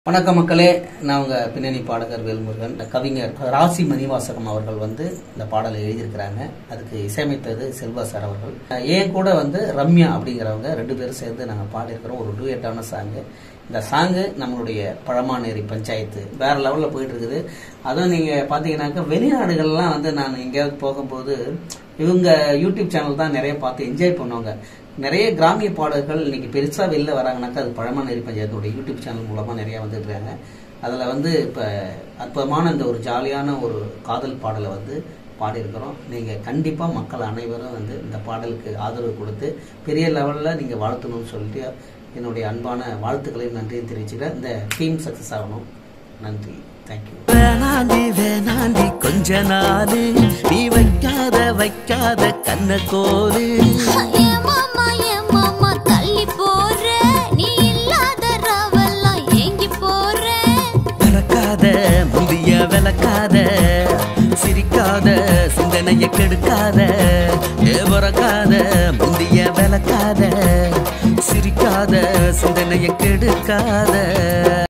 வணக்கம் மக்களே நான் உங்க பின்னணி பாடகர் வேல்முருகன் இந்த கவிஞர் ராசி மணிவாசகம் அவர்கள் வந்து இந்த பாடலை எழுதியிருக்கிறாங்க அதுக்கு இசையமைத்தது செல்வா சார் அவர்கள் ஏன் கூட வந்து ரம்யா அப்படிங்கிறவங்க ரெண்டு பேரும் சேர்ந்து நாங்கள் பாடியிருக்கிறோம் ஒரு டூயட்டான சாங்கு இந்த சாங்கு நம்மளுடைய பழமானேரி பஞ்சாயத்து வேற லெவலில் போயிட்டு இருக்குது அதுவும் நீங்கள் பார்த்தீங்கன்னாக்கா வெளிநாடுகள்லாம் வந்து நான் எங்கேயாவது போகும்போது இவங்க யூடியூப் சேனல் தான் நிறைய பார்த்து என்ஜாய் பண்ணுவாங்க நிறைய கிராமிய பாடல்கள் இன்னைக்கு பெருசா வெளில வராங்கனாக்கா அது பழமாநேரி பஞ்சாயத்தோட யூடியூப் சேனல் மூலமா நிறைய வந்துட்டு இருக்காங்க அதுல வந்து இப்ப அற்புதமான இந்த ஒரு ஜாலியான ஒரு காதல் பாடலை வந்து பாடியிருக்கிறோம் நீங்க கண்டிப்பா மக்கள் அனைவரும் வந்து இந்த பாடலுக்கு ஆதரவு கொடுத்து பெரிய லெவல்ல நீங்க வாழ்த்தணும்னு சொல்லிட்டு என்னுடைய அன்பான வாழ்த்துக்களையும் நன்றியும் தெரிவிச்சுக்கிறேன் இந்த டீம் சக்சஸ் ஆகணும் நன்றி தேங்க்யூ வேணாண்டி வேணாண்டி கொஞ்ச நாளு நீ வைக்காத வைக்காத கண்ண கோலு ஏன் மாமா ஏன் மாமா தள்ளி போற நீ இல்லாத ராவெல்லாம் ஏங்கி போற பறக்காத முந்திய விளக்காத சிரிக்காத சிந்தனைய கெடுக்காத ஏ பறக்காத முந்திய விளக்காத சிரிக்காத சிந்தனைய கெடுக்காத